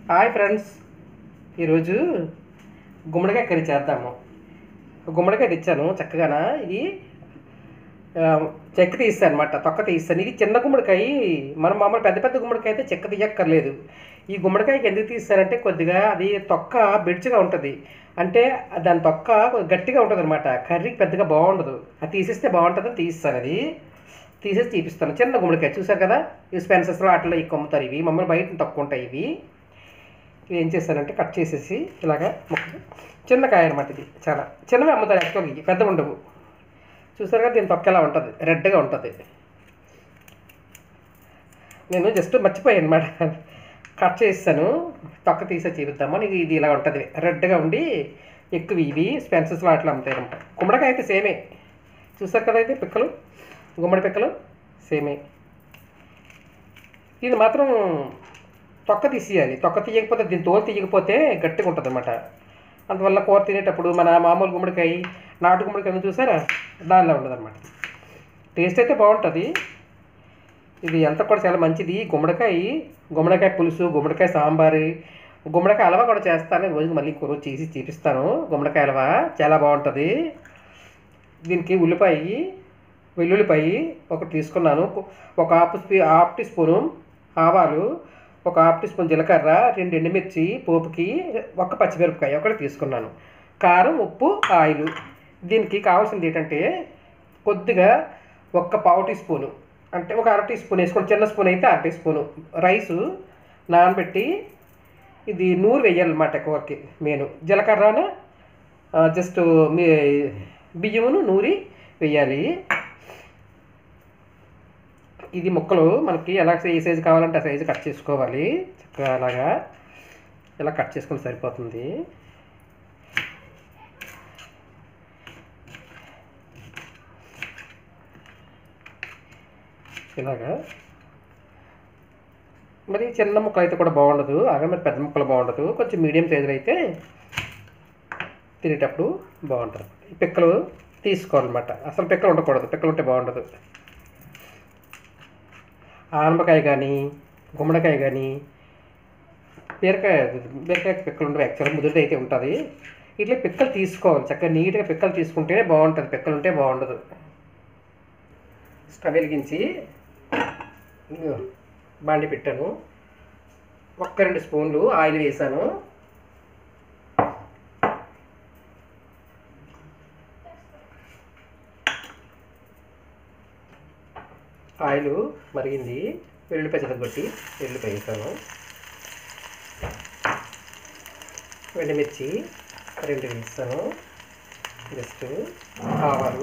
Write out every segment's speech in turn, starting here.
Hi friends ఈరోజు గుమ్మడికాయ curry చేద్దాము గుమ్మడికాయ తెచ్చాను చక్కగానా ఇది ఆ, చెక్క తీస్తాను అనమాట తొక్క తీస్తాను ఇది చిన్న గుమ్మడికాయ మనం మామూలు పెద్ద పెద్ద గుమ్మడికాయ అయితే చెక్క తీయక్కర్లేదు ఈ గుమ్మడికాయకి ఎందుకు తీస్తానంటే కొద్దిగా అది తొక్క బెడ్చిగా ఉంటుంది అంటే దాని తొక్క కొద్దిగా గట్టిగా ఉంటుంది అనమాట కర్రీకి పెద్దగా బాగుండదు అది తీసేస్తే బాగుంటుందని తీస్తాను అది తీసేసి చూపిస్తాను చిన్న గుమ్మడికాయ చూసారు కదా ఈ స్పెన్సెస్లో వాటిలో ఎక్కువ అమ్ముతారు ఇవి మమ్మల్ని బయట తక్కువ ఉంటాయి ఇవి ఇవి ఏం చేస్తానంటే కట్ చేసేసి ఇలాగా ముక్కలు చిన్న కాయ అనమాట ఇది చాలా చిన్నవి అమ్ముతారు యాక్చువల్గా ఇవి పెద్దగా ఉండవు చూసారు కదా దీని తొక్క ఎలా ఉంటుంది రెడ్గా ఉంటుంది నేను జస్ట్ మర్చిపోయాను అనమాట కట్ చేస్తాను తొక్క తీసే చూపిద్దామని ఇది ఇది ఇలా ఉంటుంది రెడ్గా ఉండి ఎక్కువ ఇవి స్పెన్సెస్లో అట్లా అమ్ముతాయి అనమాట గుమ్మడికాయ అయితే సేమే చూసారు కదా అయితే పిక్కలు గుమ్మడి పిక్కలు సేమే ఇది మాత్రం తొక్క తీసేయాలి తొక్క తీయకపోతే దీని తోలు తీయకపోతే గట్టిగా ఉంటుంది అనమాట అందువల్ల కూర తినేటప్పుడు మన మామూలు గుమ్మడికాయ నాటు గుమ్మడికాయ చూసారా దానిలో ఉండదు అనమాట టేస్ట్ అయితే బాగుంటుంది ఇది ఎంత కూడా చాలా మంచిది గుమ్మడికాయ గుమ్మడికాయ పులుసు గుమ్మడికాయ సాంబారు గుమ్మడికాయ హల్వా కూడా చేస్తాను ఈ రోజు మళ్ళీ ఇంకో రోజు చేసి చూపిస్తాను గుమ్మడికాయ హల్వా చాలా బాగుంటుంది దీనికి ఉల్లిపాయ వెల్లుల్లిపాయ ఒకటి తీసుకున్నాను ఒక హాఫ్ స్పూ హాఫ్ టీ స్పూను ఆవాలు ఒక హాఫ్ టీ స్పూన్ జీలకర్ర రెండు ఎండుమిర్చి పోపుకి ఒక పచ్చిమిరపకాయ ఒకటి తీసుకున్నాను కారం ఉప్పు ఆయిల్ దీనికి కావాల్సింది ఏంటంటే కొద్దిగా ఒక్క పావు టీ స్పూను అంటే ఒక అర టీ స్పూన్ వేసుకొని చిన్న స్పూన్ అయితే అర టీ స్పూను రైసు నానబెట్టి ఇది నూరు వేయాలన్నమాట కూరకి మెయిన్ జీలకర్రను జస్ట్ మీ బియ్యమును నూరి వేయాలి ఇది ముక్కలు మనకి ఎలా ఏ సైజు కావాలంటే ఆ సైజు కట్ చేసుకోవాలి చక్కగా అలాగా ఇలా కట్ చేసుకుంటే సరిపోతుంది ఇలాగా మరి చిన్న ముక్కలు అయితే కూడా బాగుండదు అలాగే మరి పెద్ద ముక్కలు బాగుండదు కొంచెం మీడియం సైజులో అయితే తినేటప్పుడు బాగుంటుంది ఈ పిక్కలు తీసుకోవాలన్నమాట అసలు పిక్కలు ఉండకూడదు పిక్కలు ఉంటే బాగుండదు ఆనపకాయ కానీ గుమ్మడికాయ కానీ బీరకాయ బీరకాయ పిక్కలు ఉండవు యాక్చువల్గా ముదురు అయితే ఉంటుంది ఇట్లా పిక్కలు తీసుకోవాలి చక్కగా నీట్గా పిక్కలు తీసుకుంటేనే బాగుంటుంది పిక్కలు ఉంటే బాగుండదు స్టవ్ వెలిగించి ఇదిగో బాండి పెట్టాను ఒక్క రెండు స్పూన్లు ఆయిల్ వేసాను ఆయిల్ మరిగింది వెల్లుల్లిపాయ చెదగొట్టి వెల్లుల్లిపాయ వేసాను ఎండుమిర్చి రెండు వేస్తాను జస్ట్ ఆవాలు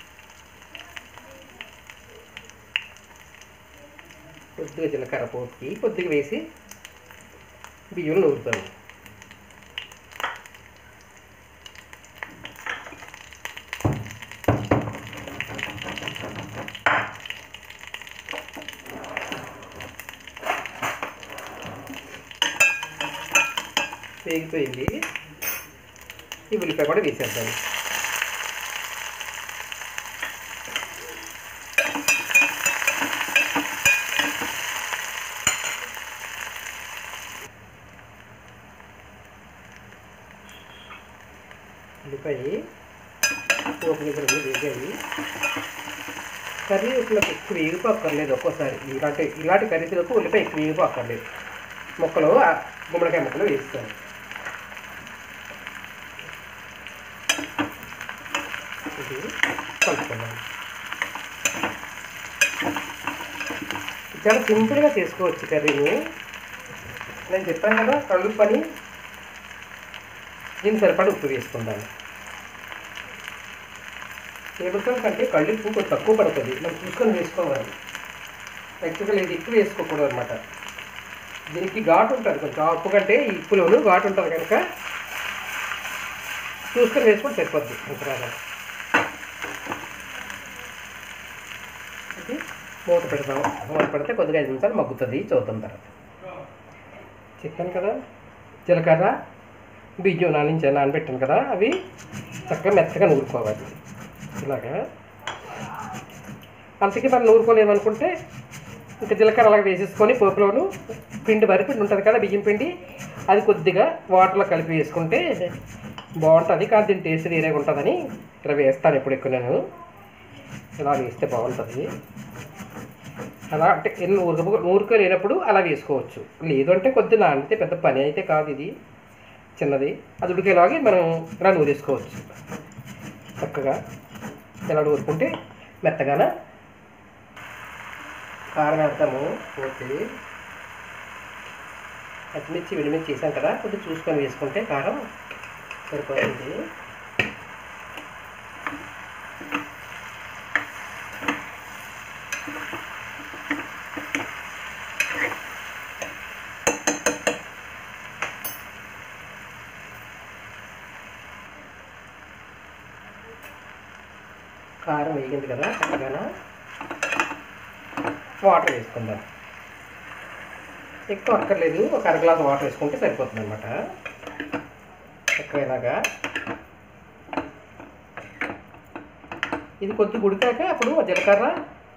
కొద్దిగా జీలకర్ర పోపుకి కొద్దిగా వేసి బియ్యం నూరుతాను వేగిపోయింది ఈ ఉల్లిపాయ కూడా వేసేద్దాం ఉల్లిపాయ పోపు గింజలు వేగాయి కర్రీ ఉప్పులో ఎక్కువ వేగిపోక్కర్లేదు ఒక్కోసారి ఇలాంటి ఇలాంటి కర్రీలకు ఉల్లిపాయ ఎక్కువ వేగిపోక్కర్లేదు ముక్కలు ఆ గుమ్మడికాయ ముక్కలు వేస్తాను ఇది కలుపుకున్నాను చాలా సింపుల్గా చేసుకోవచ్చు కర్రీని నేను చెప్పాను కదా కళ్ళు పని దీనికి సరిపడి ఉప్పు వేసుకుంటాను టేబుల్ స్పూన్ కంటే కళ్ళు ఉప్పు కొంచెం తక్కువ పడుతుంది మనం చూసుకొని వేసుకోవాలి యాక్చువల్గా ఇది ఎక్కువ వేసుకోకూడదు అనమాట దీనికి ఘాటు ఉంటుంది కొంచెం ఆ ఉప్పు కంటే ఈ ఉప్పులోను ఘాటు ఉంటుంది కనుక చూసుకొని వేసుకొని సరిపోద్ది అంతరాగా ఇది మూత పెడతాం మూత పెడితే కొద్దిగా ఐదు నిమిషాలు మగ్గుతుంది చూద్దాం తర్వాత చెప్పాను కదా జీలకర్ర బియ్యం నానించి నానబెట్టాను కదా అవి చక్కగా మెత్తగా నూరుకోవాలి ఇలాగా అంతకీ మనం నూరుకోలేమనుకుంటే ఇంకా జీలకర్ర అలాగ వేసేసుకొని పోపులోను పిండి వరి పిండి ఉంటుంది కదా బియ్యం పిండి అది కొద్దిగా వాటర్లో కలిపి వేసుకుంటే బాగుంటుంది కానీ దీని టేస్ట్ వేరేగా ఉంటుందని ఇలా వేస్తాను ఎప్పుడు ఎక్కువ నేను ఇలా వేస్తే బాగుంటుంది అలా అంటే ఎన్ని ఊరక ఊరిక లేనప్పుడు అలా వేసుకోవచ్చు లేదు అంటే కొద్ది నానితే పెద్ద పని అయితే కాదు ఇది చిన్నది అది ఉడికేలాగే మనం ఇలా నూరేసుకోవచ్చు చక్కగా ఇలా ఊరుకుంటే మెత్తగాన కారం వేస్తాము పోతే పచ్చిమిర్చి విడిమిర్చి వేసాం కదా కొద్దిగా చూసుకొని వేసుకుంటే కారం సరిపోతుంది కారం వేగింది కదా చక్కగా వాటర్ వేసుకుందాం ఎక్కువ అక్కర్లేదు ఒక అర గ్లాస్ వాటర్ వేసుకుంటే సరిపోతుంది అనమాట చక్కగా ఇలాగా ఇది కొద్ది ఉడికాక అప్పుడు ఆ జీలకర్ర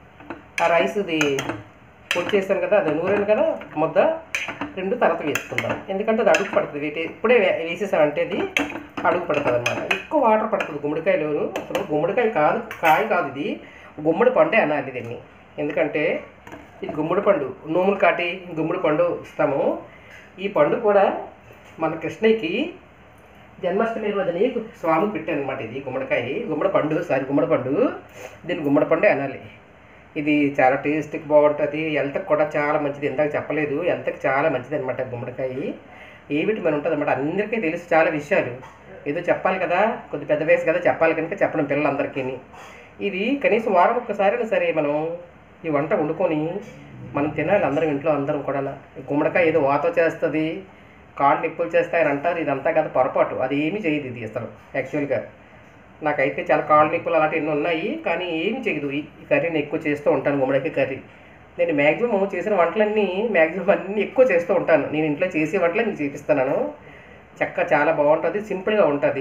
ఆ రైస్ ఇది పొడి చేశాను కదా అది నూరాను కదా ముద్ద రెండు తర్వాత వేసుకుందాం ఎందుకంటే అది అడుగు పడుతుంది వీటి ఇప్పుడే వే- వేసేసామంటే అది అడుగు పడుతుంది అనమాట ఎక్కువ వాటర్ పడుతుంది గుమ్మడికాయలోను అసలు గుమ్మడికాయ కాదు కాయ కాదు ఇది గుమ్మడి పండే అనాలి దీన్ని ఎందుకంటే ఇది గుమ్మడి పండు నూములు కాటి గుమ్మడి పండు ఇస్తాము ఈ పండు కూడా మన కృష్ణయ్యకి జన్మాష్టమి రోజుని స్వామికి పెట్టాను అనమాట ఇది గుమ్మడికాయ గుమ్మడి పండు సారీ గుమ్మడి పండు దీన్ని గుమ్మడి పండే అనాలి ఇది చాలా టేస్ట్కి బాగుంటుంది హెల్త్కి కూడా చాలా మంచిది ఇందాక చెప్పలేదు హెల్త్కి చాలా మంచిది అనమాట గుమ్మడికాయ ఏ విటమిన్ ఉంటుంది అనమాట అందరికీ తెలుసు చాలా విషయాలు ఏదో చెప్పాలి కదా కొద్ది పెద్ద వయసు కదా చెప్పాలి కనుక చెప్పడం పిల్లలందరికీ ఇది కనీసం వారం ఒక్కసారైనా సరే మనం ఈ వంట వండుకొని మనం తినాలి అందరం ఇంట్లో అందరం కూడా గుమ్మడికాయ ఏదో వాత చేస్తుంది కాళ్ళు నిప్పులు చేస్తాయని అంటారు ఇదంతా కదా పొరపాటు అది ఏమీ చేయదు ఇది అసలు యాక్చువల్గా నాకైతే చాలా కాళ్ళు నిప్పులు అలాంటివి ఎన్నో ఉన్నాయి కానీ ఏమి చేయదు ఈ ఈ కర్రీ నేను ఎక్కువ చేస్తూ ఉంటాను గుమ్మడికాయ కర్రీ నేను మ్యాక్సిమం చేసిన వంటలన్నీ మ్యాక్సిమం అన్నీ ఎక్కువ చేస్తూ ఉంటాను నేను ఇంట్లో చేసే వంటలే మీకు చూపిస్తున్నాను చెక్క చాలా బాగుంటుంది సింపుల్గా ఉంటుంది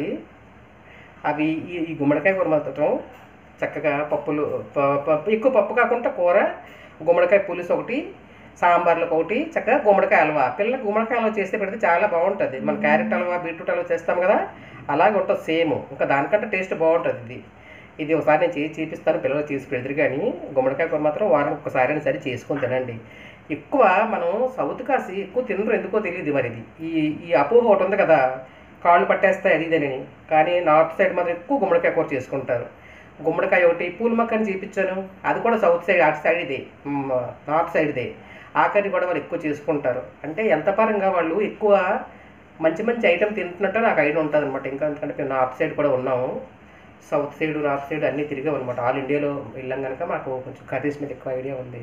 అవి ఈ ఈ గుమ్మడికాయ కూర మాత్రం చక్కగా పప్పులు ప- పప్పు ఎక్కువ పప్పు కాకుండా కూర గుమ్మడికాయ పులుసు ఒకటి సాంబార్లకు ఒకటి చక్కగా గుమ్మడికాయ హల్వా పిల్లలకు గుమ్మడికాయ హల్వా చేస్తే పెడితే చాలా బాగుంటుంది మన క్యారెట్ హల్వా బీట్రూట్ హల్వా చేస్తాం కదా అలాగే ఉంటుంది సేమ్ ఇంకా దానికంటే టేస్ట్ బాగుంటుంది ఇది ఇది ఒకసారి నేను చేసి చూపిస్తాను పిల్లలు చేసి పెడతారు కానీ గుమ్మడికాయ కూర మాత్రం వారం ఒక్కసారి అయినా సరే చేసుకొని తినండి ఎక్కువ మనం సౌత్ కాసి ఎక్కువ తినరు ఎందుకో తెలియదు మరి ఇది ఈ ఈ అపోహ ఒకటి ఉంది కదా కాళ్ళు పట్టేస్తాయి అది ఇదేనని కానీ నార్త్ సైడ్ మాత్రం ఎక్కువ గుమ్మడికాయ కూర చేసుకుంటారు గుమ్మడికాయ ఒకటి పూల మొక్కని చూపించాను అది కూడా సౌత్ సైడ్ అటు సైడ్ ఇదే మ్, నార్త్ సైడ్దే ఆ కర్రీ కూడా వాళ్ళు ఎక్కువ చేసుకుంటారు అంటే ఎంత పరంగా వాళ్ళు ఎక్కువ మంచి మంచి ఐటెం తింటున్నట్టు నాకు ఐడియా ఉంటుంది అనమాట ఇంకా ఎందుకంటే మేము నార్త్ సైడ్ కూడా ఉన్నాము సౌత్ సైడ్ నార్త్ సైడ్ అన్నీ తిరిగాం అనమాట ఆల్ ఇండియాలో వెళ్ళాం కనుక మాకు కొంచెం కర్రీస్ మీద ఎక్కువ ఐడియా ఉంది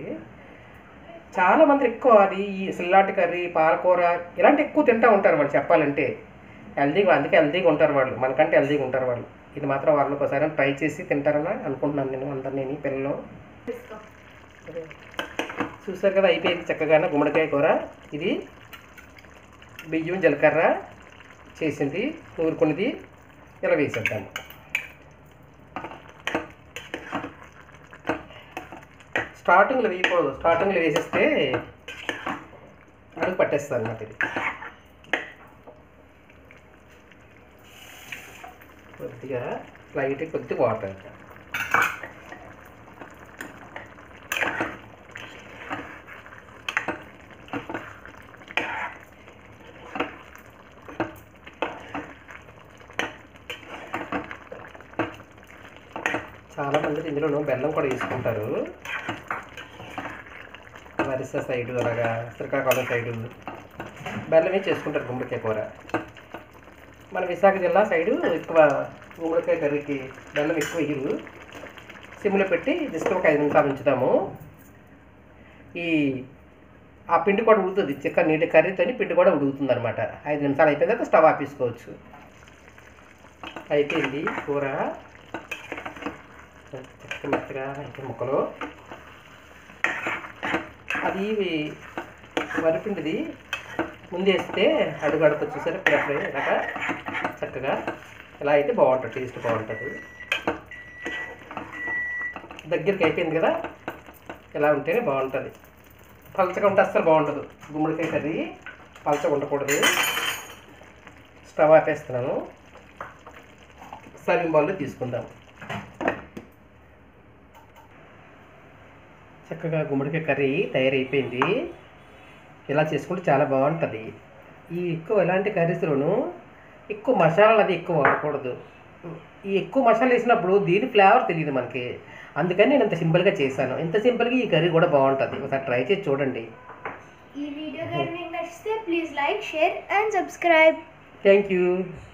చాలా మంది ఎక్కువ అది ఈ సిల్లాటి కర్రీ పాలకూర ఇలాంటి ఎక్కువ తింటూ ఉంటారు వాళ్ళు చెప్పాలంటే హెల్దీగా అందుకే హెల్దీగా ఉంటారు వాళ్ళు మనకంటే హెల్దీగా ఉంటారు వాళ్ళు ఇది మాత్రం వాళ్ళకి ఒకసారి ట్రై చేసి తింటారని అనుకుంటున్నాను నేను అందరినీ పిల్లలు చూసారు కదా అయిపోయింది చక్కగానే గుమ్మడికాయ కూర ఇది బియ్యం జీలకర్ర చేసింది నూరుకున్నది ఇలా వేసేద్దాము స్టార్టింగ్లో వేయకూడదు స్టార్టింగ్లో వేసేస్తే అడుగు పట్టేస్తుంది అన్నమాట ఇది కొద్దిగా లైట్ కొద్దిగా వాటర్ వేద్దాం. చాలా మంది ఇందులో బెల్లం కూడా వేసుకుంటారు వరిస సైడు అలాగా శ్రీకాకుళం సైడు బెల్లమే చేసుకుంటారు గుమ్మడికాయ కూర మన విశాఖ జిల్లా సైడు ఎక్కువ గుమ్మడికాయ కర్రీకి బెల్లం ఎక్కువ వేయరు సిమ్లో పెట్టి జస్ట్ ఒక ఐదు నిమిషాలు ఉంచుతాము ఈ ఆ పిండి కూడా ఉడుకుతుంది చికెన్ నీటి కర్రీతోని పిండి కూడా ఉడుకుతుంది అనమాట ఐదు నిమిషాలు అయిపోయిన తర్వాత స్టవ్ ఆపేసుకోవచ్చు అయిపోయింది కూర చక్క మెత్తగా అయితే ముక్కలు అది వరిపిండిది ముందేస్తే అడుగు అడుగు చూసారా ఇప్పుడప్పుడే ఇలాగా చక్కగా ఇలా అయితే బాగుంటుంది టేస్ట్ బాగుంటుంది దగ్గరికి అయిపోయింది కదా ఇలా ఉంటేనే బాగుంటుంది పలచగా ఉంటే అస్సలు బాగుంటుంది గుమ్మడికాయ కర్రీ పలచగా ఉండకూడదు స్టవ్ ఆపేస్తున్నాను సర్వింగ్ బౌల్లో తీసుకుందాం చక్కగా గుమ్మడికాయ కర్రీ తయారైపోయింది ఇలా చేసుకుంటే చాలా బాగుంటుంది ఈ ఎక్కువ ఎలాంటి కర్రీస్లోనూ ఎక్కువ మసాలాలు అది ఎక్కువ వాడకూడదు ఈ ఎక్కువ మసాలా వేసినప్పుడు దీని ఫ్లేవర్ తెలియదు మనకి అందుకని నేను ఇంత సింపుల్గా చేశాను ఇంత సింపుల్గా ఈ కర్రీ కూడా బాగుంటుంది ఒకసారి ట్రై చేసి చూడండి ఈ వీడియో కానీ మీకు నచ్చితే please like share and subscribe thank you